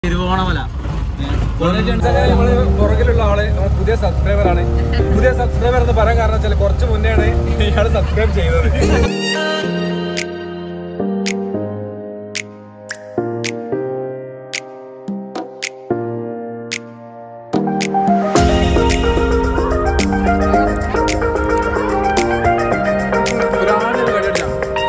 തിരുവോണമല നമ്മള് പുറകിലുള്ള ആള് നമ്മളെ പുതിയ സബ്സ്ക്രൈബർ ആണ് പുതിയ സബ്സ്ക്രൈബർ എന്ന് പറയാൻ കാരണം വെച്ചാൽ കുറച്ച് മുന്നെയാണ് ഇയാൾ സബ്സ്ക്രൈബ് ചെയ്തത് ഒരാളൊരു കളിയില്ല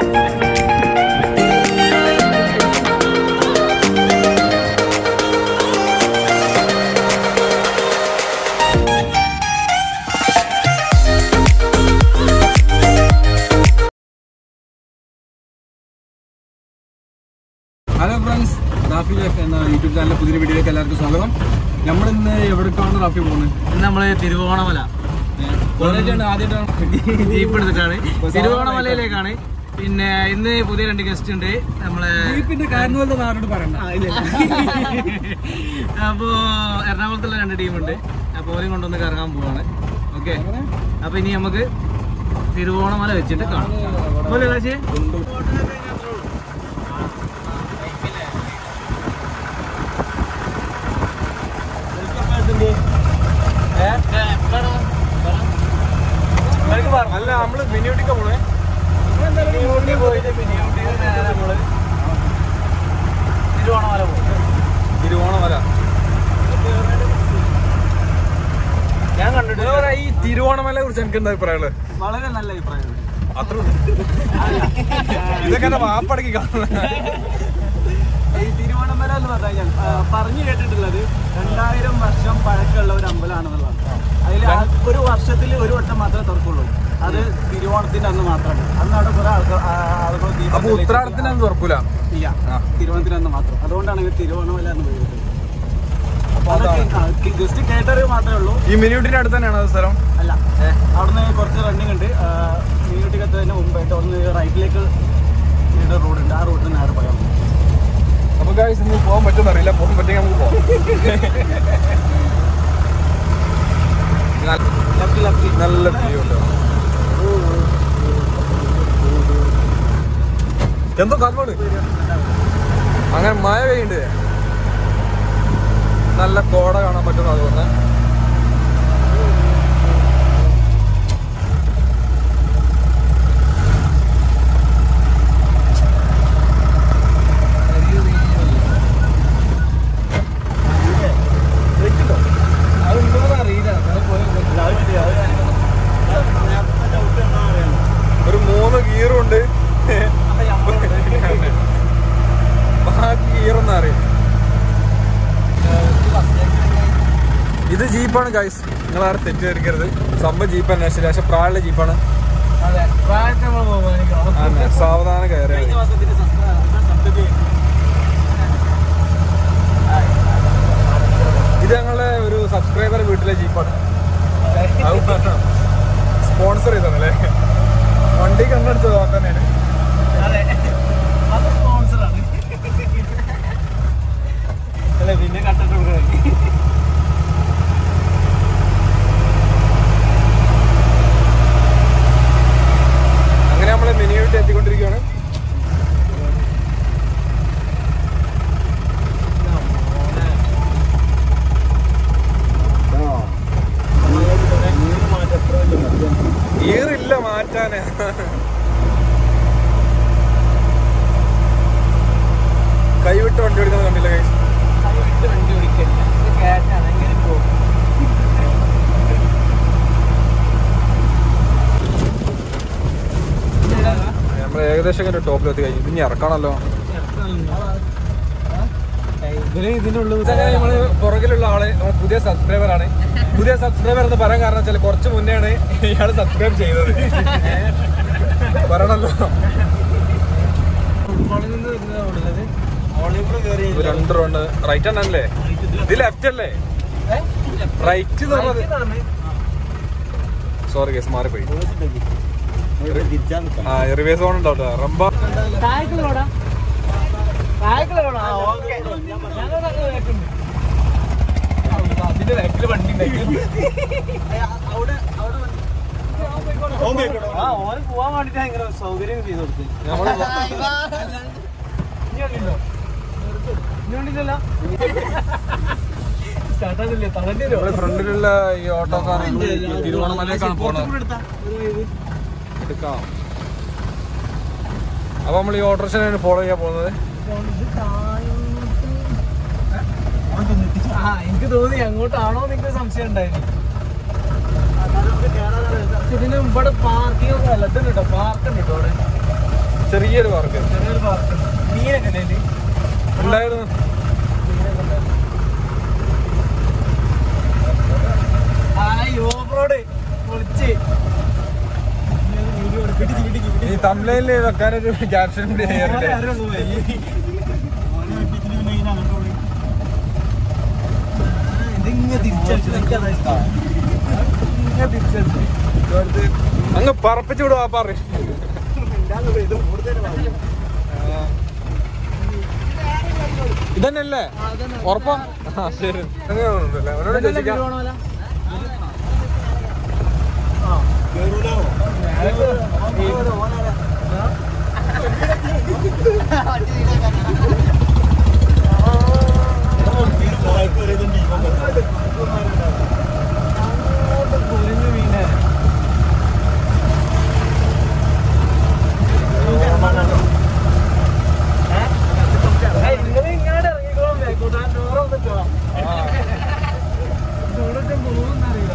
ഹലോ ഫ്രണ്ട്സ് റാഫി ലൈഫ് എന്ന യൂട്യൂബ് ചാനലിലെ പുതിയ വീഡിയോയിലേക്ക് എല്ലാവർക്കും സ്വാഗതം നമ്മൾ ഇന്ന് എവിടേക്കാണ് റാഫി പോകുന്നത് ഇന്ന് നമ്മള് തിരുവോണമല കോളേജാണ് ആദ്യമായിട്ടാണ് ജീപ്പ് എടുത്തിട്ടാണ് തിരുവോണമലയിലേക്കാണ് പിന്നെ ഇന്ന് പുതിയ രണ്ട് ഗസ്റ്റ് ഉണ്ട് നമ്മളെ ജീപ്പിന്റെ കാരണമല്ല നാരോട് പറയണ്ട അപ്പോ എറണാകുളത്തുള്ള രണ്ട് ടീമുണ്ട് അപ്പൊ ഓരും കൊണ്ടൊന്ന് കറങ്ങാൻ പോവാണ് ഓക്കെ അപ്പൊ ഇനി നമുക്ക് തിരുവോണമല വെച്ചിട്ട് കാണാം പോലെ കാശി അല്ല നമ്മള് മിനിയൂട്ടിക്ക പോണേ തിരുവോണമല പോകും തിരുവോണമല ഞാൻ കണ്ടിട്ട് എന്താ പറയാ, ഈ തിരുവോണമലയെ കുറിച്ച് എനിക്ക് എന്താ അഭിപ്രായമുള്ളത് വളരെ നല്ല അഭിപ്രായമാണ് അത്ര ഇതൊക്കെ എന്റെ വാപ്പടക്കി കാണുന്നത് ഈ തിരുവോണമല എന്ന് പറഞ്ഞു കഴിഞ്ഞാൽ ആ, പറഞ്ഞു കേട്ടിട്ടുള്ളത് രണ്ടായിരം വർഷം പഴക്കമുള്ള ഒരു അമ്പലമാണെന്നുള്ളതാണ് അതിൽ ഒരു വർഷത്തിൽ ഒരു വട്ടം മാത്രമേ തുറക്കുള്ളൂ അത് തിരുവോണത്തിന്റെ അന്ന് മാത്രമാണ് അന്ന് അവിടെ കുറെ ആൾക്കാർ ആ, ആളുകൾ ദീപം അപ്പൊ ഉത്തരാടത്തിന് അന്ന് തുറക്കൂല ഇല്ല ആ. തിരുവോണത്തിന് അന്ന് മാത്രം അതുകൊണ്ടാണ് ഇത് തിരുവോണമല എന്ന് പേരിട്ടത് അപ്പൊ അതാണ്. ജസ്റ്റ് കേട്ടറിവ് മാത്രമേ ഉള്ളൂ ഈ മിനിയൂട്ടിന്റെ അടുത്ത് തന്നെയാണ് അത് സ്ഥലം അല്ല അവിടുന്ന് കുറച്ച് റണ്ണിങ് ഉണ്ട് മീനുട്ടിക്കത്തതിന് മുമ്പായിട്ട് അവിടുന്ന് റൈറ്റിലേക്ക് റോഡ് ഉണ്ട് ആ റോഡിൽ നേരെ പോയാൽ മതി. നമുക്ക് guys ഇന്ന് പോകാൻ പറ്റുമെന്ന് അറിയില്ല പോകാൻ പറ്റുമെങ്കിൽ നമുക്ക് പോകാം നല്ല- നല്ല വ്യൂ ഉണ്ട് എന്തോ കാൽമോട് അങ്ങനെ മഴ പെയ്യുണ്ട് നല്ല കോട കാണാൻ പറ്റുന്ന അതുകൊണ്ട് ഒരു മൂന്ന് ഗീറും ഉണ്ട് ബാക്കി ഗീറൊന്നും അറിയും ഇത് ജീപ്പാണ് ഗൈസ് നിങ്ങൾ ആരും തെറ്റിദ്ധരിക്കരുത് സംഭവം ജീപ്പ് തന്നെ ശരി പക്ഷെ പ്രായമുള്ള ജീപ്പാണ് അതെ പ്രായത്തിൽ നമ്മൾ പോകുമ്പോൾ എനിക്ക് അതന്നെ, സാവധാനം കയറിയാൽ കഴിഞ്ഞ മാസത്തിന്റെ സബ്സിഡി ഇത് ഞങ്ങളുടെ ഒരു സബ്സ്ക്രൈബർ വീട്ടിലെ ജീപ്പാണ് സ്പോൺസർ ചെയ്തതല്ലേ വണ്ടി കണ്ടെടുത്തത് ആ തന്നെയാണ് അതെ അത് സ്പോൺസറാണ് അല്ലെ പിന്നെ കണ്ടിട്ട് കൊടുക്കണം അങ്ങനെ നമ്മൾ മിനി വീട്ടിൽ എത്തിക്കൊണ്ടിരിക്കുകയാണ് ഈറില്ല മാറ്റാന് കൈവിട്ട് വണ്ടി ഓടിക്കുന്നത് കണ്ടില്ല കൈ വിട്ട് വണ്ടി ഓടിക്കില്ല ഇത് കേട്ടാണ് എങ്ങനെ പോകും നമ്മൾ ഏകദേശം ഇങ്ങനെ ടോപ്പിലെത്തി കഴിഞ്ഞു ഇനി ഇറക്കണല്ലോ നമ്മള് പുറകിലുള്ള ആള് നമ്മളെ പുതിയ സബ്സ്ക്രൈബർ ആണ് പുതിയ സബ്സ്ക്രൈബർ എന്ന് പറയാൻ കാരണം വെച്ചാൽ കുറച്ച് മുന്നെയാണ് ഇയാൾ സബ്സ്ക്രൈബ് ചെയ്തത് പറയണല്ലോ ഇത് രണ്ട് റൗണ്ട് റൈറ്റ് ആണല്ലേ ഇത് ലെഫ്റ്റ് അല്ലേ റൈറ്റ് സോറി കേസ് മാറിപ്പോയി ആ റിവേഴ്സ് ഓൺ ഉണ്ടാവും കേട്ടോ. റംബ താഴേക്കുള്ള താഴേക്കുള്ള അതിന്റെ ബാക്കിൽ വണ്ടി അവിടെ അവിടെ ആ ഓന് പോവാൻ വേണ്ടിട്ടാ ഇങ്ങനെ സൗകര്യം ചെയ്ത് കൊടുത്ത് നമ്മള് ഇനി വണ്ടിയില്ലല്ലോ സ്റ്റാർട്ടാകുന്നില്ലേ തളണ്ടി നമ്മുടെ ഫ്രണ്ടിലുള്ള ഈ ഓട്ടോക്കാർ തിരുവോണമലയിലേക്കാണ് പോണത് എടുക്കാം അപ്പൊ നമ്മൾ ഈ ഓട്ടോറിക്ഷ ഫോളോ ചെയ്യാൻ പോകുന്നത് ആ എനിക്ക് തോന്നി അങ്ങോട്ടാണോ നിങ്ങൾക്ക് സംശയം ഉണ്ടായിരുന്നു ഇതിന് ഇവിടെ പാർക്കിംഗ് ഒക്കെ അല്ല ഇതുണ്ട് കേട്ടോ പാർക്ക് ഉണ്ട് കേട്ടോ അവിടെ ചെറിയൊരു പാർക്ക് ചെറിയൊരു പാർക്ക് മീനൊക്കെ അല്ലേ ഇതില്? ഉണ്ടായിരുന്നു ആ ഈ ഓഫ് റോഡ് പൊളിച്ച് ഈ തമിഴില് വെക്കാനൊരു ക്യാപ്ഷൻ കൂടി ചെയ്യാറുണ്ട് ഇതിങ്ങനെ തിരിച്ചടിച്ചു എനിക്കതാ ഇഷ്ടം ഇങ്ങനെ തിരിച്ചടിച്ചു അങ്ങ് പറപ്പിച്ചു വിടും ആ പറ ഇതന്നെയല്ലേ ഉറപ്പാ ആ ശരി അങ്ങനെ തോന്നുന്നുണ്ടല്ലേ? അവനോട് ചോദിക്കാം നിങ്ങൾ ഇങ്ങോട്ട് ഇറങ്ങിക്കോളും ബാക്കോട്ട് ഡോർ വന്നിട്ടോ ഡോറൊക്കെ പോകുന്നറിയില്ല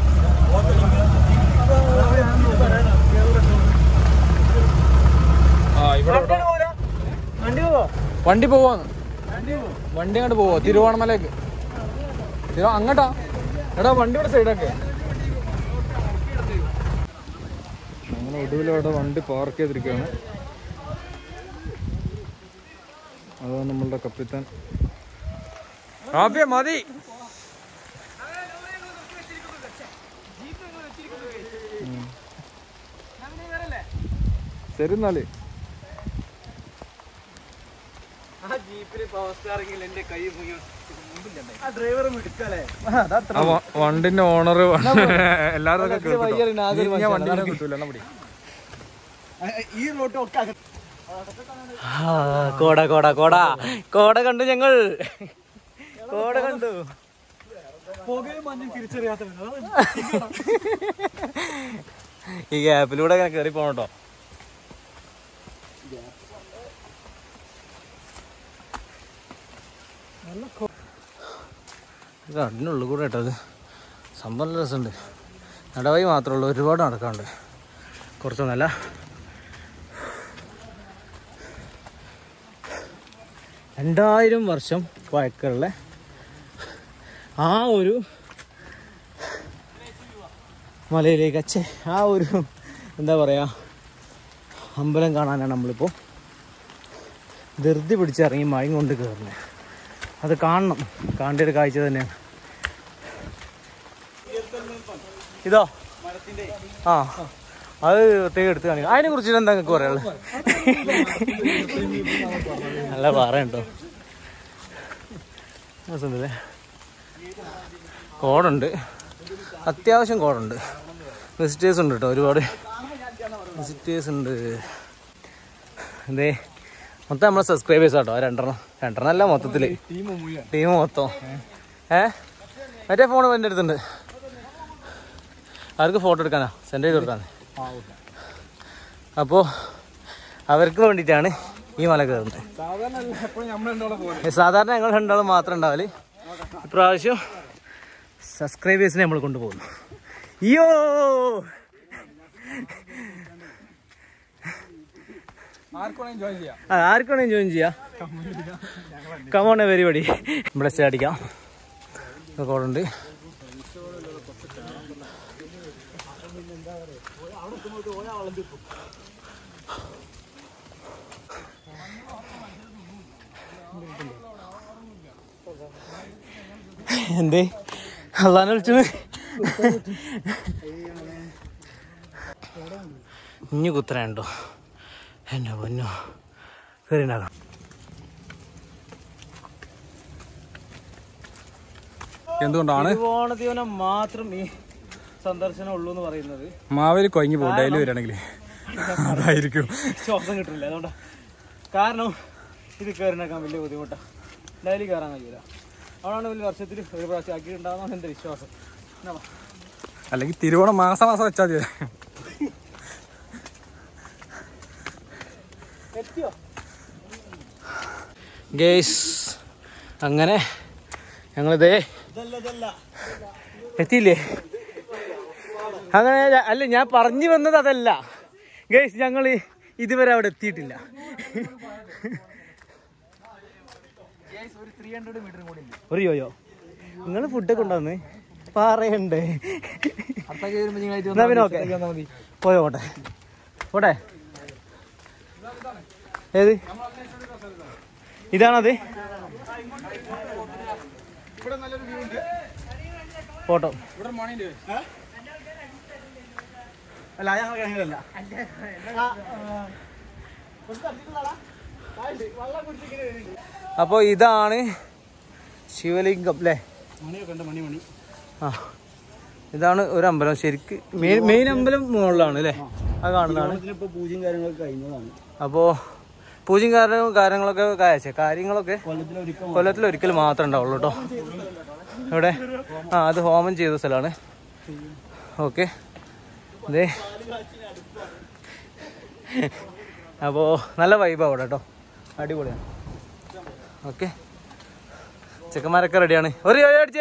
ആ ഇവിടെ ഇവിടെ. വണ്ടി പോവാ വണ്ടി പോവാന്ന് വണ്ടി അങ്ങോട്ട് പോവാ തിരുവോണമലക്ക് തിരുവ അങ്ങോട്ടാ എടാ വണ്ടി ഇവിടെ സൈഡൊക്കെ അങ്ങനെ ഒടുവിലവിടെ വണ്ടി പാർക്ക് ചെയ്തിരിക്കുകയാണ് അതാ നമ്മളുടെ കപ്പിത്താൻ ആപ്പിയ മതി ഉം. ശരി എന്നാല് ആ ജീപ്പില് പവർ സ്റ്റാറിംഗിൽ എന്റെ കൈ മുങ്ങി ആ ഡ്രൈവർ മിടുക്കല്ലേ ആ വ- വണ്ടിന്റെ ഓണർ എല്ലാവരും ഒക്കെ വയ്യ, നാഗർ ഞാൻ വണ്ടി കിട്ടൂല എന്നാ പിടി ഈ റോട്ട് ഒക്കെ കോട കോട കോട കോട കണ്ടു ഞങ്ങൾ കോട കണ്ടു പുകയും മഞ്ഞും തിരിച്ചറിയാത്ത ഈ ഗ്യാപ്പിലൂടെ ഇങ്ങനെ കയറി പോണട്ടോ ഇത് അതിനുള്ളിൽ കൂടെ ഇട്ടത് സംഭവം നല്ല രസമുണ്ട് നടവഴി മാത്രമേ ഉള്ളൂ ഒരുപാട് നടക്കാണ്ട് കുറച്ചൊന്നല്ല രണ്ടായിരം വർഷം പഴക്കമുള്ള ആ ഒരു മലയിലേക്ക് അച്ഛേ ആ ഒരു എന്താ പറയുക അമ്പലം കാണാനാണ് നമ്മളിപ്പോൾ ധൃതി പിടിച്ചിറങ്ങി മഴയും കൊണ്ട് കയറുന്നത് അത് കാണണം കാണേണ്ട ഒരു കാഴ്ച തന്നെയാണ് ഇതോ ആ അത് പ്രത്യേകം എടുത്ത് കാണിക്കാം അതിനെ കുറിച്ചിട്ട് എന്താ നിങ്ങൾക്ക് പറയാനുള്ളത് നല്ല പറയണ്ടോ രസമുണ്ടല്ലേ കോടുണ്ട് അത്യാവശ്യം കോടുണ്ട് വിസിറ്റേഴ്സ് ഉണ്ട് കേട്ടോ ഒരുപാട് വിസിറ്റേഴ്സ് ഉണ്ട് എന്തേ മൊത്തം നമ്മളെ സബ്സ്ക്രൈബേഴ്സ് കേട്ടോ രണ്ടെണ്ണം രണ്ടെണ്ണം അല്ല മൊത്തത്തിൽ ടീം മൊത്തം ഏ മറ്റേ ഫോൺ എൻ്റെ അടുത്തുണ്ട് അവർക്ക് ഫോട്ടോ എടുക്കാനാ സെൻഡ് ചെയ്ത് കൊടുക്കാൻ അപ്പോൾ അവർക്ക് വേണ്ടിയിട്ടാണ് ഈ മല കയറുന്നത് സാധാരണ എപ്പോഴും നമ്മൾ രണ്ടോളം പോലെ സാധാരണ ഞങ്ങൾ രണ്ടാളും മാത്രം ഉണ്ടാവല് ഇപ്രാവശ്യം സബ്സ്ക്രൈബേഴ്സിനെ നമ്മൾ കൊണ്ടുപോകുന്നു അയ്യോ ആർക്കും എൻജോയ് ചെയ്യാം ആ, ആർക്കാണ് ജോയിൻ ചെയ്യാ കമോണ പരിപാടി ഇവിടെ സ്റ്റേ അടിക്കാം കോടുണ്ട് എന്തേ അള്ളാനെ വിളിച്ചു ഇഞ്ഞു കുത്തനുണ്ടോ എന്നെ പൊന്നോ കയറിണ്ടാകാം എന്തുകൊണ്ടാണ് തിരുവോണദീവനം മാത്രം ഈ സന്ദർശനം ഉള്ളൂ എന്ന് പറയുന്നത് മാവേലി കൊഞ്ഞു പോകും ഡെയിലി വരികയാണെങ്കിൽ അതായിരിക്കും ശ്വാസം കിട്ടില്ല അതുകൊണ്ടാ കാരണം ഇത് കയറിനാക്കാൻ വലിയ ബുദ്ധിമുട്ടാണ് ഡെയിലി കയറാൻ കഴിയില്ല അവിടാണ് വലിയ വർഷത്തിൽ ഒരു പ്രാവശ്യം ആക്കിയിട്ടുണ്ടാകുന്നതാണ് എൻ്റെ വിശ്വാസം എന്നാ വാ. അല്ലെങ്കിൽ തിരുവോണം മാസം മാസം വെച്ചാൽ മതി ഗേസ് അങ്ങനെ ഞങ്ങളിതേ എത്തിയില്ലേ അങ്ങനെ ഞ- അല്ല ഞാൻ പറഞ്ഞു വന്നത് അതല്ല ഗേസ് ഞങ്ങൾ ഇതുവരെ അവിടെ എത്തിയിട്ടില്ല ഒരു യോയോ നിങ്ങൾ ഫുഡൊക്കെ കൊണ്ടുവന്ന് പറയണ്ടേ എന്നാ പിന്നെ ഓക്കെ പോയോ പോട്ടെ പോട്ടെ ഏത് ഇതാണത് ഫോട്ടോ അല്ല ഞങ്ങൾ അങ്ങനെയല്ല അപ്പോൾ ഇതാണ് ശിവലിംഗം അല്ലേ ആ ഇതാണ് ഒരു അമ്പലം ശരിക്ക് മെയിൻ മെയിൻ അമ്പലം മുകളിലാണ് അല്ലേ ആ കാണുന്നതാണ് ഇപ്പൊ പൂജയും കാര്യങ്ങളൊക്കെ കഴിഞ്ഞതാണ് അപ്പോൾ പൂജയും കാര്യങ്ങളും കാര്യങ്ങളൊക്കെ കായച്ചേ കാര്യങ്ങളൊക്കെ കൊല്ലത്തിലൊരിക്കൽ കൊല്ലത്തിൽ ഒരിക്കൽ മാത്രമേ ഉണ്ടാവുള്ളൂ കേട്ടോ ഇവിടെ ആ അത് ഹോമം ചെയ്ത സ്ഥലമാണ് ഓക്കെ ഇതേ അപ്പോൾ നല്ല വൈബാണ് അവിടെ കേട്ടോ അടിപൊളിയാണ് ഓക്കെ ചെക്കന്മാരൊക്കെ റെഡിയാണ് ഒരു യോയോ അടിച്ചേ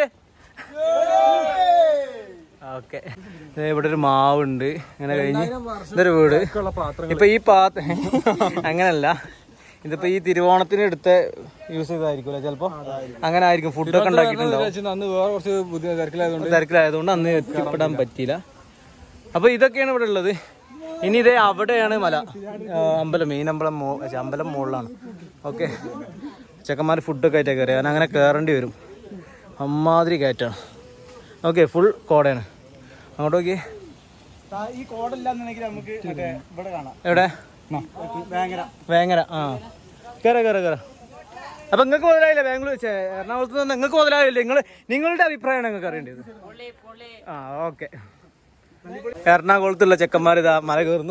ഓക്കെ ഇവിടെ ഒരു മാവുണ്ട് ഇങ്ങനെ കഴിഞ്ഞ് ഇതൊരു വീട് ഇപ്പൊ ഈ പാത്ത് അങ്ങനല്ല ഇതിപ്പോ ഈ തിരുവോണത്തിന് എടുത്ത യൂസ് ചെയ്തായിരിക്കുമല്ലോ ചിലപ്പോ അങ്ങനെ ആയിരിക്കും ഫുഡൊക്കെ ഉണ്ടാക്കിയിട്ടുണ്ടാവും അന്ന് വേറെ കുറച്ച് ബുദ്ധിമുട്ട് തിരക്കിലായതുകൊണ്ട് തിരക്കിലായതുകൊണ്ട് അന്ന് എത്തിപ്പെടാൻ പറ്റിയില്ല അപ്പൊ ഇതൊക്കെയാണ് ഇവിടെ ഉള്ളത് ഇനി ഇതേ അവിടെയാണ് മല ആ, അമ്പലം മെയിൻ അമ്പലം മോ ഛെ, അമ്പലം മുകളിലാണ് ഓക്കെ ചെക്കന്മാർ ഫുഡൊക്കെ ആയിട്ടാണ് കയറി ഞാൻ അങ്ങനെ കയറേണ്ടി വരും അമ്മാതിരി കയറ്റാണ് ഓക്കെ ഫുൾ കോടയാണ് അങ്ങോട്ട് നോക്കിയേ ഈ കോടില്ലാന്നുണ്ടെങ്കിൽ നമുക്ക് മറ്റേ ഇവിടെ കാണാം എവിടെ ഭയങ്കര വേങ്ങര ആ കയറ കയറ കയറ അപ്പൊ നിങ്ങൾക്ക് മുതലായില്ലേ ബാംഗ്ലൂർ ഛെ, എറണാകുളത്ത് നിന്ന് നിങ്ങൾക്ക് മുതലായില്ലേ നിങ്ങൾ നിങ്ങളുടെ അഭിപ്രായമാണ് നിങ്ങൾക്ക് അറിയേണ്ടത് ആ ഓക്കെ എറണാകുളത്തുള്ള ചെക്കന്മാർ ഇതാ മല കയറുന്നു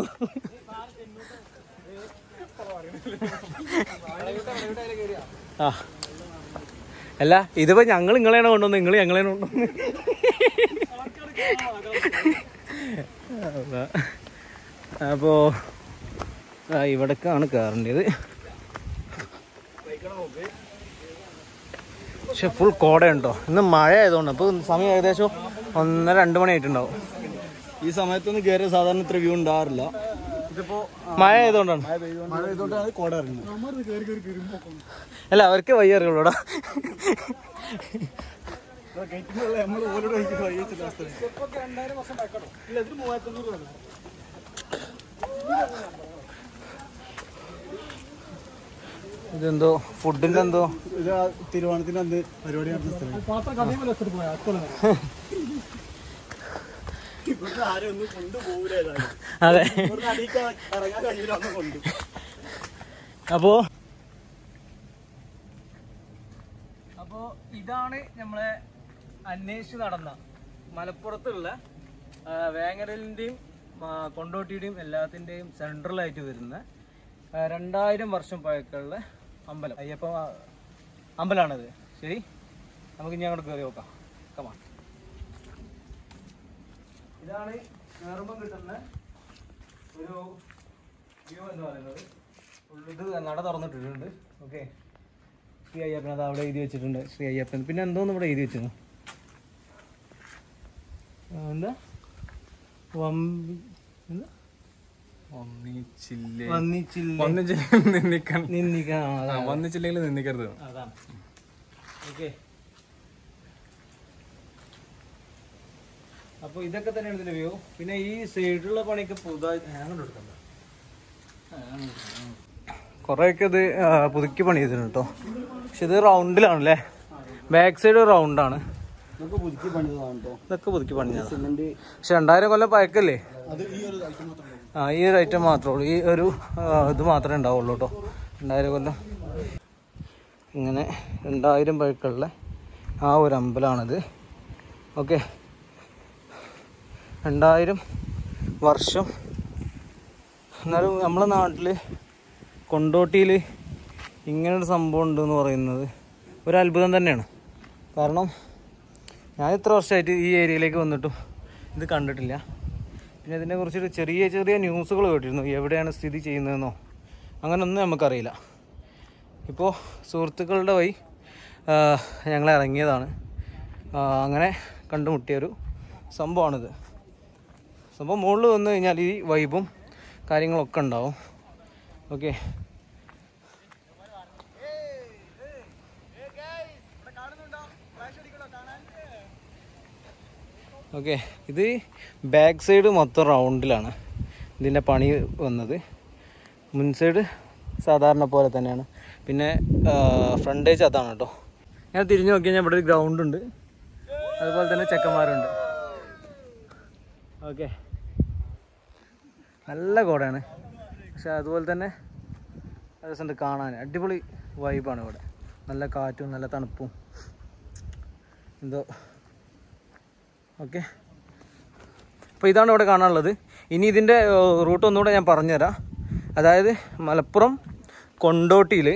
ആ അല്ല ഇതിപ്പോ ഞങ്ങൾ നിങ്ങളെയാണ് കൊണ്ടുവന്ന് നിങ്ങൾ ഞങ്ങളെയാണ് കൊണ്ടുവന്ന് അതാ. അപ്പോ ആ ഇവിടേക്കാണ് കയറേണ്ടത് പക്ഷെ ഫുൾ കോടയുണ്ടോ ഇന്ന് മഴ ആയതുകൊണ്ട് അപ്പോൾ സമയം ഏകദേശം ഒന്നര രണ്ട് മണി ആയിട്ടുണ്ടാവും ഈ സമയത്തൊന്നും കയറിയ സാധാരണ ഇത്ര വ്യൂ ഉണ്ടാവാറില്ല ഇതിപ്പോ മഴ ആയതുകൊണ്ടാണ് മഴ ചെയ്തോണ്ടാണ് കോട ഇറങ്ങുന്നത് അല്ല അവർക്ക് വയ്യ അറിയുള്ളൂടാ നമ്മൾ ഓരോട് വൈകിച്ചില്ല രണ്ടായിരം വർഷം പഴക്കട്ടോ ഇല്ല ഇതിന് മൂവായിരത്തഞ്ഞൂറ് രൂപ ഇതെന്തോ ഫുഡിന്റെ എന്തോ ഇത് ആ തിരുവോണത്തിന് അന്ന് പരിപാടി നടന്ന സ്ഥലം ഇവിടുത്തെ ആരും ഒന്നും കൊണ്ടുപോകില്ല അതെ ഇവിടുന്ന് അടിക്ക് ഇറങ്ങാൻ കഴിയില്ല ഒന്നും കൊണ്ട് അപ്പോ അപ്പോ ഇതാണ് നമ്മളെ അന്വേഷിച്ച് നടന്ന മലപ്പുറത്തുള്ള ആ, വേങ്ങരലിന്റെയും ആ, കൊണ്ടോട്ടിയുടെയും എല്ലാത്തിന്റെയും സെൻട്രലായിട്ട് വരുന്ന ആ, രണ്ടായിരം വർഷം പഴക്കമുള്ള അമ്പലം അയ്യപ്പ ആ, അമ്പലമാണത് ശരി നമുക്ക് ഇനി അങ്ങോട്ട് കയറി നോക്കാം കമാ ഇതാണ് കയറുമ്പം കിട്ടുന്ന ഒരു വ്യൂ എന്ന് പറയുന്നത് ഉള്ള് ഇത് നട തുറന്നിട്ടിട്ടുണ്ട് ഓക്കെ ശ്രീ അയ്യപ്പൻ അത് അവിടെ എഴുതി വെച്ചിട്ടുണ്ട് ശ്രീ അയ്യപ്പൻ പിന്നെ എന്തോന്ന് ഇവിടെ എഴുതി വെച്ചിരുന്നു ആ, എന്താ വമ്പി എന്താ ഒന്നിച്ചില്ലേ വന്നിച്ചില്ല ഒന്നിച്ചില്ലെങ്കിൽ നിന്നിക്കാൻ നിന്നിക്കാൻ ആ, അതാണ്. വന്നിച്ചില്ലെങ്കിൽ നിന്നിക്കരുത് അതാണ് ഓക്കെ അപ്പോൾ ഇതൊക്കെ തന്നെയാണ് ഇതിന്റെ വ്യൂ പിന്നെ ഈ സൈഡിലുള്ള പണിയൊക്കെ പുതുതായി അങ്ങനെ എടുക്കണ്ട കുറേയൊക്കെ ഇത് ആ, പുതുക്കി പണി ചെയ്തിട്ടുണ്ട് കേട്ടോ പക്ഷെ ഇത് റൗണ്ടിലാണല്ലേ ബാക്ക് സൈഡ് റൗണ്ടാണ് നമുക്ക് പുതുക്കി പണിതാണ് കേട്ടോ ഇതൊക്കെ പുതുക്കി പണിഞ്ഞതാണ് സിമെന്റ് പക്ഷെ രണ്ടായിരം കൊല്ലം പഴക്കല്ലേ അത് ഈ ഒരു ഐറ്റം മാത്രമേ ഉള്ളൂ ആ ഈ ഒരു ഐറ്റം മാത്രമേ ഉള്ളൂ ഈ ഒരു ആ, ഇത് മാത്രമേ ഉണ്ടാവുള്ളൂ കേട്ടോ രണ്ടായിരം കൊല്ലം ഇങ്ങനെ രണ്ടായിരം പഴക്കമുള്ള ആ ഒരു അമ്പലമാണിത് ഓക്കെ രണ്ടായിരം വർഷം എന്നാലും നമ്മളെ നാട്ടിൽ കൊണ്ടോട്ടിയിൽ ഇങ്ങനൊരു സംഭവം ഉണ്ടെന്ന് പറയുന്നത് ഒരു അത്ഭുതം തന്നെയാണ് കാരണം ഞാൻ ഇത്ര വർഷമായിട്ട് ഈ ഏരിയയിലേക്ക് വന്നിട്ടും ഇത് കണ്ടിട്ടില്ല പിന്നെ ഇതിനെക്കുറിച്ചൊരു ചെറിയ ചെറിയ ന്യൂസുകൾ കേട്ടിരുന്നു എവിടെയാണ് സ്ഥിതി ചെയ്യുന്നതെന്നോ അങ്ങനെയൊന്നും നമുക്കറിയില്ല ഇപ്പോൾ സുഹൃത്തുക്കളുടെ വഴി ആ, ഞങ്ങൾ ഇറങ്ങിയതാണ് ആ, അങ്ങനെ കണ്ടുമുട്ടിയൊരു സംഭവമാണിത് സംഭവം മുകളിൽ വന്നു കഴിഞ്ഞാൽ ഈ വൈബും കാര്യങ്ങളൊക്കെ ഉണ്ടാവും ഓക്കെ ഓക്കെ ഇത് ബാക്ക് സൈഡ് മൊത്തം റൗണ്ടിലാണ് ഇതിൻ്റെ പണി വന്നത് മുൻ സൈഡ് സാധാരണ പോലെ തന്നെയാണ് പിന്നെ ഫ്രണ്ടേജ് അതാണ് കേട്ടോ ഞാൻ തിരിഞ്ഞു നോക്കി കഴിഞ്ഞാൽ ഇവിടെ ഒരു ഗ്രൗണ്ട് ഉണ്ട് അതുപോലെ തന്നെ ചെക്കന്മാരുണ്ട് ഓക്കെ നല്ല കോടയാണ് പക്ഷെ അതുപോലെ തന്നെ രസമുണ്ട് കാണാൻ അടിപൊളി വൈബാണ് ഇവിടെ നല്ല കാറ്റും നല്ല തണുപ്പും എന്തോ ഓക്കെ അപ്പോൾ ഇതാണ് ഇവിടെ കാണാനുള്ളത് ഇനി ഇതിൻ്റെ റൂട്ട് ഒന്നുകൂടെ ഞാൻ പറഞ്ഞുതരാം അതായത് മലപ്പുറം കൊണ്ടോട്ടിയിൽ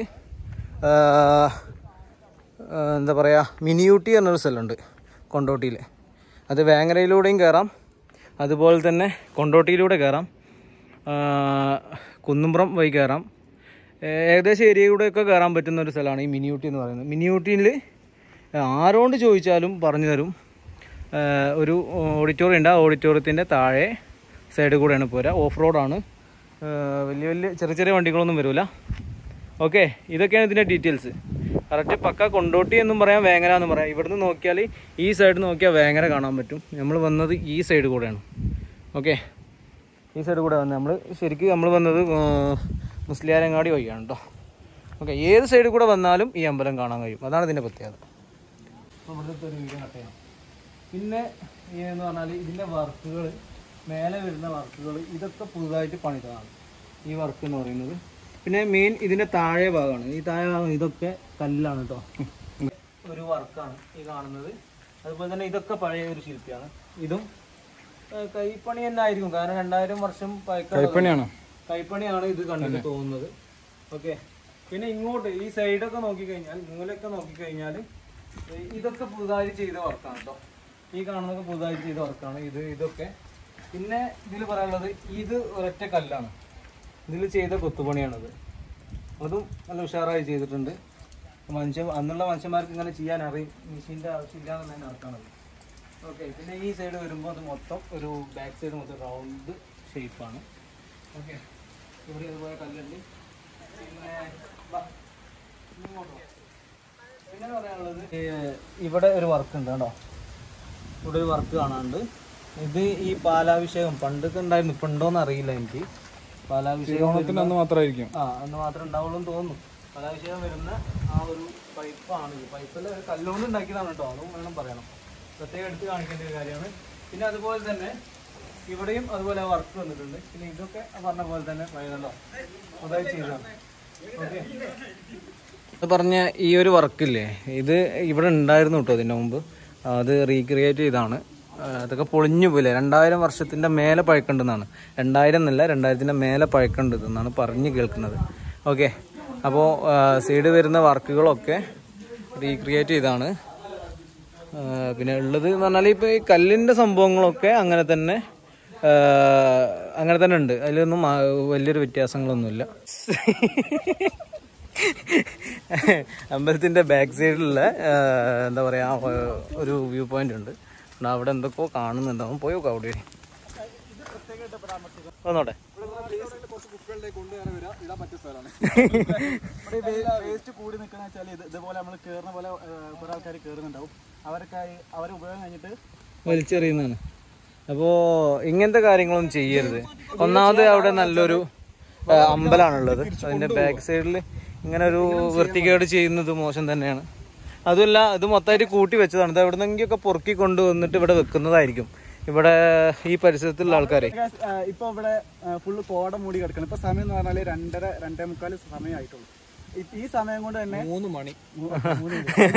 എന്താ പറയുക മിനിയൂട്ടി എന്നൊരു സ്ഥലമുണ്ട് കൊണ്ടോട്ടിയിൽ അത് വേങ്ങരയിലൂടെയും കയറാം അതുപോലെ തന്നെ കൊണ്ടോട്ടിയിലൂടെ കയറാം ആ, കുന്നുംപുറം വഴി കയറാം ഏ- ഏകദേശം ഏരിയയിലൂടെയൊക്കെ കയറാൻ പറ്റുന്ന ഒരു സ്ഥലമാണ് ഈ മിനിയൂട്ടി എന്ന് പറയുന്നത് മിനിയൂട്ടിയിൽ ആരോട് ചോദിച്ചാലും പറഞ്ഞു തരും ആ, ഒരു ഓഡിറ്റോറിയം ഉണ്ട് ആ ഓഡിറ്റോറിയത്തിൻ്റെ താഴെ സൈഡിൽ കൂടെയാണ് പോരാ ഓഫ് റോഡാണ് വലിയ വലിയ ചെറിയ ചെറിയ വണ്ടികളൊന്നും വരില്ല ഓക്കെ ഇതൊക്കെയാണ് ഇതിൻ്റെ ഡീറ്റെയിൽസ് കറക്റ്റ് പക്ക കൊണ്ടോട്ടി എന്നും പറയാം വേങ്ങര എന്നും പറയാം ഇവിടുന്ന് നോക്കിയാൽ ഈ സൈഡ് നോക്കിയാൽ വേങ്ങര കാണാൻ പറ്റും നമ്മൾ വന്നത് ഈ സൈഡ് കൂടെയാണ് ഓക്കെ ഈ സൈഡ് കൂടെ വന്നത് നമ്മൾ ശരിക്കും നമ്മൾ വന്നത് ആ, മുസ്ലിയാരങ്ങാടി വഴിയാണ് കേട്ടോ ഓക്കെ ഏത് സൈഡിൽ കൂടെ വന്നാലും ഈ അമ്പലം കാണാൻ കഴിയും അതാണ് ഇതിൻ്റെ പ്രത്യേകത അപ്പോൾ ഇവിടുത്തെ ഒരു വീഡിയോ കട്ട് ചെയ്യാം പിന്നെ ഈ എന്ന് പറഞ്ഞാൽ ഇതിൻ്റെ വർക്കുകൾ മേലെ വരുന്ന വർക്കുകൾ ഇതൊക്കെ പുതുതായിട്ട് പണിതതാണ് ഈ വർക്ക് എന്ന് പറയുന്നത് പിന്നെ മെയിൻ ഇതിൻ്റെ താഴെ ഭാഗമാണ് ഈ താഴെ ഭാഗം ഇതൊക്കെ കല്ലാണ് കേട്ടോ ഒരു വർക്കാണ് ഈ കാണുന്നത് അതുപോലെ തന്നെ ഇതൊക്കെ പഴയ ഒരു ശില്പിയാണ് ഇതും ഏഹ്, കൈപ്പണി തന്നെ ആയിരിക്കും കാരണം രണ്ടായിരം വർഷം പഴക്കമുള്ള കൈപ്പണിയാണോ കൈപ്പണിയാണ് ഇത് കണ്ടിട്ട് തോന്നുന്നത് ഓക്കെ പിന്നെ ഇങ്ങോട്ട് ഈ സൈഡൊക്കെ നോക്കിക്കഴിഞ്ഞാൽ മൂലൊക്കെ നോക്കിക്കഴിഞ്ഞാൽ ഇതൊക്കെ പുതുതായി ചെയ്ത വർക്കാണ് കേട്ടോ ഈ കാണുന്നതൊക്കെ പുതുതായി ചെയ്ത വർക്കാണ് ഇത് ഇതൊക്കെ പിന്നെ ഇതിൽ പറയാനുള്ളത് ഇത് ഒരൊറ്റ കല്ലാണ് ഇതിൽ ചെയ്ത കൊത്തുപണിയാണിത് അതും നല്ല ഉഷാറായി ചെയ്തിട്ടുണ്ട് മനുഷ്യ അന്നുള്ള മനുഷ്യന്മാർക്ക് ഇങ്ങനെ ചെയ്യാൻ അറിയും മെഷീൻ്റെ ആവശ്യമില്ല എന്നുള്ളതിന് അർത്ഥമാണത് ഓക്കെ പിന്നെ ഈ സൈഡ് വരുമ്പോൾ അത് മൊത്തം ഒരു ബാക്ക് സൈഡ് മൊത്തം റൗണ്ട് ഷേപ്പാണ് ഓക്കെ ഇവിടെ അതുപോലെ കല്ലുണ്ട് പിന്നെ ബാ, ഇങ്ങോട്ട് വാ. പിന്നെ പറയാനുള്ളത് ഈ ഇവിടെ ഒരു വർക്ക് ഉണ്ട് കേട്ടോ ഇവിടെ ഒരു വർക്ക് കാണാനുണ്ട് ഇത് ഈ പാലാഭിഷേകം പണ്ടൊക്കെ ഉണ്ടായിരുന്നു ഇപ്പം ഉണ്ടോന്ന് അറിയില്ല എനിക്ക് പാലാഭിഷേകം ഓണത്തിന് അന്ന് മാത്രമായിരിക്കും ആ അന്ന് മാത്രമേ ഉണ്ടാവുള്ളൂ എന്ന് തോന്നുന്നു പാലാഭിഷേകം വരുന്ന ആ ഒരു പൈപ്പാണ് ഇത് പൈപ്പല്ല ഒരു കല്ലുകൊണ്ട് ഉണ്ടാക്കിയതാണ് കേട്ടോ അതും വേണം പറയണം പ്രത്യേകം എടുത്ത് കാണിക്കേണ്ട ഒരു കാര്യമാണ് പിന്നെ അതുപോലെ തന്നെ ഇവിടെയും അതുപോലെ വർക്ക് വന്നിട്ടുണ്ട് പിന്നെ ഇതൊക്കെ പറഞ്ഞ പോലെ തന്നെ പഴയതല്ലോ അതായത് ചെയ്തതാണ് ഓക്കെ പറഞ്ഞ ഈ ഒരു വർക്കില്ലേ ഇത് ഇവിടെ ഉണ്ടായിരുന്നു കേട്ടോ ഇതിൻ്റെ മുമ്പ് അത് റീക്രിയേറ്റ് ചെയ്താണ് ആ, അതൊക്കെ പൊളിഞ്ഞു പോയില്ലേ രണ്ടായിരം വർഷത്തിൻ്റെ മേലെ പഴക്കണ്ടെന്നാണ് രണ്ടായിരം എന്നല്ല രണ്ടായിരത്തിൻ്റെ മേലെ പഴക്കണ്ട് എന്നാണ് പറഞ്ഞ് കേൾക്കുന്നത് ഓക്കെ അപ്പോൾ സൈഡ് വരുന്ന വർക്കുകളൊക്കെ റീക്രിയേറ്റ് ചെയ്താണ് ആ, പിന്നെ ഉള്ളത് എന്ന് പറഞ്ഞാൽ ഇപ്പോൾ ഈ കല്ലിൻ്റെ സംഭവങ്ങളൊക്കെ അങ്ങനെ തന്നെ ആ, അങ്ങനെ തന്നെ ഉണ്ട് അതിലൊന്നും ആ, വലിയൊരു വ്യത്യാസങ്ങളൊന്നുമില്ല അമ്പലത്തിൻ്റെ ബാക്ക് സൈഡിലുള്ള ആ, എന്താ പറയുക ഒരു വ്യൂ പോയിന്റ് ഉണ്ട് അവിടെ അവിടെ എന്തൊക്കെയോ കാണുന്നുണ്ടാവും പോയി നോക്കാം അവിടെ വന്നോട്ടെ വേസ്റ്റ് കൂടി നിൽക്കുന്ന വെച്ചാൽ ഇത് ഇതുപോലെ നമ്മൾ കയറുന്ന പോലെ ഏഹ്, കുറെ ആൾക്കാർ കയറുന്നുണ്ടാവും അവർക്കായി അവരെ ഉപയോഗം കഴിഞ്ഞിട്ട് വലിച്ചെറിയുന്നതാണ് അപ്പോൾ ഇങ്ങനത്തെ കാര്യങ്ങളൊന്നും ചെയ്യരുത് ഒന്നാമത് അവിടെ നല്ലൊരു ആ, അമ്പലമാണുള്ളത് അതിന്റെ ബാക്ക് സൈഡിൽ ഇങ്ങനെ ഒരു വൃത്തികേട് ചെയ്യുന്നത് മോശം തന്നെയാണ് അതുമല്ല ഇത് മൊത്തമായിട്ട് കൂട്ടി വെച്ചതാണ് ഇത് എവിടെന്നെങ്കിലൊക്കെ പൊറുക്കി കൊണ്ടുവന്നിട്ട് ഇവിടെ വെക്കുന്നതായിരിക്കും ഇവിടെ ഈ പരിസരത്തുള്ള ആൾക്കാരെ Guys, ഏഹ്, ഇപ്പൊ ഇവിടെ ഫുള്ള് കോട മൂടി കിടക്കണം ഇപ്പൊ സമയം എന്ന് പറഞ്ഞാല് രണ്ടര രണ്ടേ മുക്കാൽ സമയമായിട്ടുള്ളൂ ഈ- ഈ സമയം കൊണ്ട് തന്നെ മൂന്ന് മണി മൂ- മൂന്ന്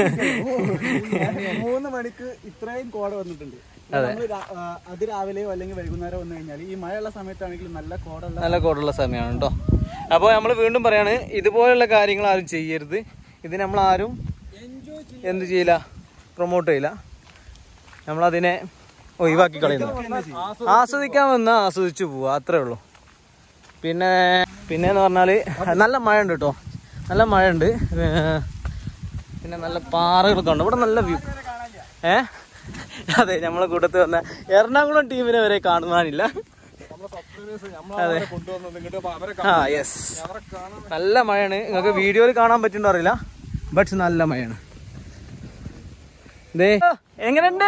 മൂന്ന് മണിക്ക് ഇത്രയും കോട വന്നിട്ടുണ്ട് നമ്മൾ അതിരാവിലെയോ അല്ലെങ്കിൽ വൈകുന്നേരം വന്നു കഴിഞ്ഞാൽ ഈ മഴയുള്ള സമയത്താണെങ്കിൽ നല്ല കോടയുള്ള നല്ല കോടുള്ള സമയമാണ് കേട്ടോ അപ്പോൾ നമ്മൾ വീണ്ടും പറയാണ് ഇതുപോലുള്ള കാര്യങ്ങൾ ആരും ചെയ്യരുത് ഇത് നമ്മൾ ആരും എന്ത് ചെയ്യില്ല പ്രൊമോട്ട് ചെയ്യില്ല നമ്മളതിനെ ഒഴിവാക്കി കളയുന്നു ആസ്വദിക്കാൻ വന്നാൽ ആസ്വദിച്ചു പോവുക അത്രേ ഉള്ളൂ പിന്നെ പിന്നെ എന്ന് പറഞ്ഞാല് നല്ല മഴ ഉണ്ട് കേട്ടോ നല്ല മഴ ഉണ്ട് പിന്നെ നല്ല പാറകളൊക്കെ ഉണ്ട് ഇവിടെ നല്ല വ്യൂ ഏ അതെ നമ്മളെ കൂട്ടത്തിൽ വന്ന എറണാകുളം ടീമിനെ വരെ കാണുവാനില്ല അതെ കൊണ്ടുവന്നത് ഇങ്ങോട്ട് അപ്പൊ അവരെ ആ യെസ് നല്ല മഴയാണ് നിങ്ങൾക്ക് വീഡിയോയിൽ കാണാൻ പറ്റുന്നുണ്ടോ അറിയില്ല ബട്ട് നല്ല മഴയാണ് ദേ എങ്ങനെയുണ്ട്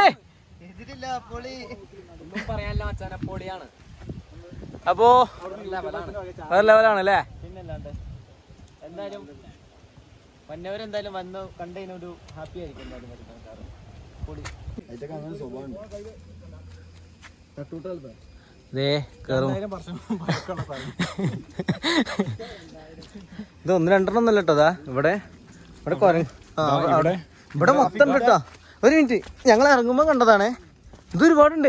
അപ്പോ വേറെ ലെവലാണ് അല്ലേ പിന്നല്ലാണ്ട് എന്തായാലും വന്നവരെന്തായാലും വന്ന് കണ്ടതിനൊരു ഹാപ്പി ആയിരിക്കും എന്തായാലും വരുന്ന കാറ് പൊളി ദേ കേറും ഇത് ഒന്ന് രണ്ടെണ്ണം ഒന്നല്ല കേട്ടോ ദാ ഇവിടെ ഇവിടെ കുരങ്ങ് ആ, അവിടെ ഇവിടെ മൊത്തം ഉണ്ട് കേട്ടോ ഒരു മിനിറ്റ് ഞങ്ങൾ ഇറങ്ങുമ്പോ കണ്ടതാണേ ഇത് ഒരുപാടുണ്ടേ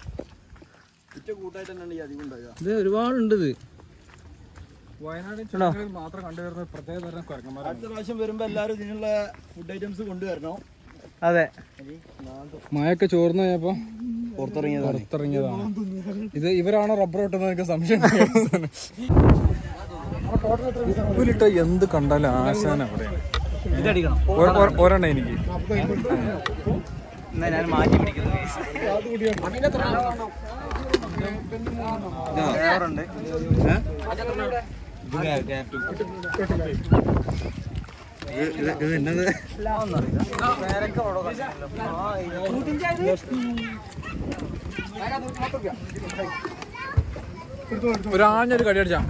ഇത് ഒരുപാടുണ്ട് ഇത് വയനാട് ചുറ്റുകളിൽ മാത്രം കണ്ടുവരുന്ന പ്രത്യേക തരം കുരങ്ങന്മാരാണ് അടുത്ത പ്രാവശ്യം വരുമ്പോ എല്ലാവരും ഇതിനുള്ള ഫുഡ് ഐറ്റംസ് കൊണ്ടുവരണം അതെ മഴയൊക്കെ ചോർന്നു കഴിഞ്ഞപ്പോ പുറത്തിറങ്ങിയതാണ് പുറത്തിറങ്ങിയതാണ് ഇത് ഇവരാണോ റബ്ബർ വെട്ടുന്നത് എനിക്ക് സംശയം ഉപ്പിലിട്ട എന്ത് കണ്ടാലും ആശാന അവിടെയാണ് ഇതടിക്കണം ഒ- ഒ- ഒരെണ്ണം എനിക്ക് എന്നാ ഞാൻ മാറ്റി പിടിക്കുന്നു വേറുണ്ട് ഇത് എന്നത് ഒരു ആഞ്ഞൊരു കടി അടിച്ചാ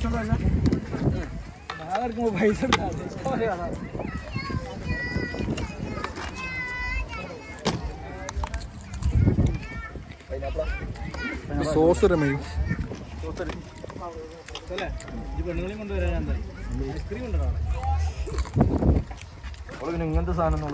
സോസ് രമയും പെണ്ണുങ്ങളെയും കൊണ്ടുവരാൻ എന്താ ഐസ്ക്രീം ഉണ്ടോ ഇങ്ങനത്തെ സാധനം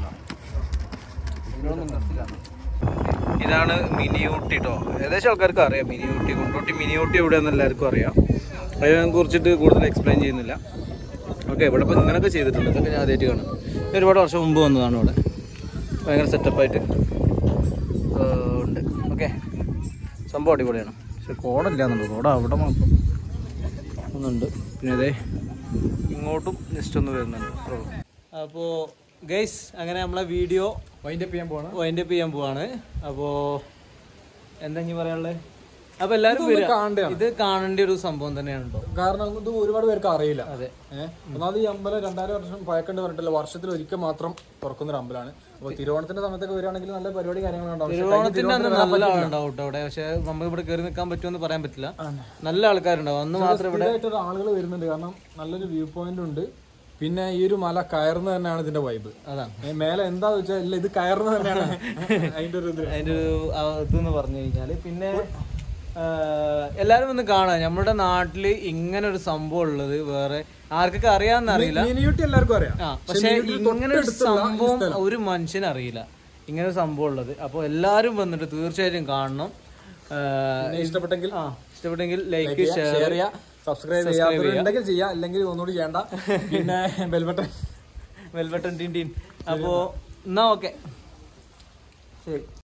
ഇതാണ് മിനി ഊട്ടി കേട്ടോ ഏകദേശം ആൾക്കാർക്ക് അറിയാം മിനി ഊട്ടി കൊണ്ടോട്ടി മിനി ഊട്ടി എവിടെയാണെന്ന് എല്ലാവർക്കും അറിയാം അതിനെ കുറിച്ചിട്ട് കൂടുതൽ എക്സ്പ്ലെയിൻ ചെയ്യുന്നില്ല ഓക്കെ ഇവിടെ ഇപ്പോൾ ഇങ്ങനെയൊക്കെ ചെയ്തിട്ടുണ്ട് ഇതൊക്കെ ഞാൻ ആദ്യമായിട്ട് കാണാം ഇത് ഒരുപാട് വർഷം മുമ്പ് വന്നതാണ് ഇവിടെ ഭയങ്കര സെറ്റപ്പായിട്ട് ഉണ്ട് ഓക്കെ സംഭവം അടിപൊളിയാണ് പക്ഷെ കോടല്ല എന്നുള്ളത് കോട അവിടെ മാത്രം ഒന്നുണ്ട് പിന്നെ അതെ ഇങ്ങോട്ടും ജസ്റ്റ് ഒന്ന് വരുന്നുണ്ട് അപ്പോൾ ഗൈസ് അങ്ങനെ നമ്മളെ വീഡിയോ വൈൻഡപ്പ് ചെയ്യാൻ പോവാണ് വൈൻഡപ്പ് ചെയ്യാൻ പോവാണ് അപ്പോ എന്താ ഇനി പറയാനുള്ളത് അപ്പൊ എല്ലാരും ഇതൊന്ന് വരിക. കാണേണ്ടതാണ്. ഇത് കാണേണ്ട ഒരു സംഭവം തന്നെയാണ് കേട്ടോ കാരണം ഇത് ഒരുപാട് പേർക്ക് അറിയില്ല അതെ ഏഹ് ഒന്നാമത് ഈ അമ്പലം രണ്ടായിരം വർഷം പഴക്കണ്ട് പറഞ്ഞിട്ടില്ല വർഷത്തിൽ ഒരിക്കൽ മാത്രം തുറക്കുന്ന ഒരു അമ്പലമാണ് അപ്പൊ തിരുവോണത്തിന്റെ സമയത്തൊക്കെ വരികയാണെങ്കിൽ നല്ല പരിപാടി കാര്യങ്ങളുണ്ടാവും പക്ഷേ കഴിഞ്ഞ തിരുവോണത്തിന്റെ അന്ന് തിരുവോണത്തിന് നല്ല ആളുണ്ടാവും കേട്ടോ അവിടെ പക്ഷെ നമുക്ക് ഇവിടെ കയറി നിൽക്കാൻ പറ്റുമെന്ന് പറയാൻ പറ്റില്ല നല്ല ആൾക്കാരുണ്ടാവും അന്ന് മാത്രം ഇവിടെ സ്ഥിരമായിട്ട് ആളുകൾ വരുന്നുണ്ട് കാരണം നല്ലൊരു വ്യൂ പോയിന്റ് ഉണ്ട് പിന്നെ ഈ ഒരു മല കയറുന്ന തന്നെയാണ് ഇതിന്റെ വൈബ് അതാണ് മേലെ എന്താ വെച്ചാൽ ഇല്ല ഇത് കയറുന്ന തന്നെയാണ് അതിന്റെ ഒരു ഇത് അതിന്റെ ഒരു ആ ഇതെന്ന് പറഞ്ഞു കഴിഞ്ഞാല് പിന്നെ ആ, എല്ലാരും ഒന്ന് കാണാം നമ്മുടെ നാട്ടില് ഇങ്ങനെ ഒരു സംഭവം ഉള്ളത് വേറെ ആർക്കൊക്കെ അറിയാന്ന് അറിയില്ല മിനിയൂട്ടി എല്ലാവർക്കും അറിയാം ആ പക്ഷെ ഇങ്ങനെ ഒരു സംഭവം ഒരു മനുഷ്യന് അറിയില്ല ഇങ്ങനെ ഒരു സംഭവം ഉള്ളത് അപ്പോൾ എല്ലാരും വന്നിട്ട് തീർച്ചയായിട്ടും കാണണം ആ, പിന്നെ ഇഷ്ടപ്പെട്ടെങ്കിൽ ആ ഇഷ്ടപ്പെട്ടെങ്കിൽ ലൈക്ക് ഷെയർ ഷെയർ ചെയ്യുക സബ്സ്ക്രൈബ് ചെയ്യാത്തവരുണ്ടെങ്കിൽ ചെയ്യാം അല്ലെങ്കിൽ ഒന്നുകൂടി ചെയ്യണ്ട പിന്നെ ബെൽബട്ടൺ വെൽവട്ടൻ ടീൻ ടീൻ അപ്പോ എന്നാ ഓക്കെ ശരി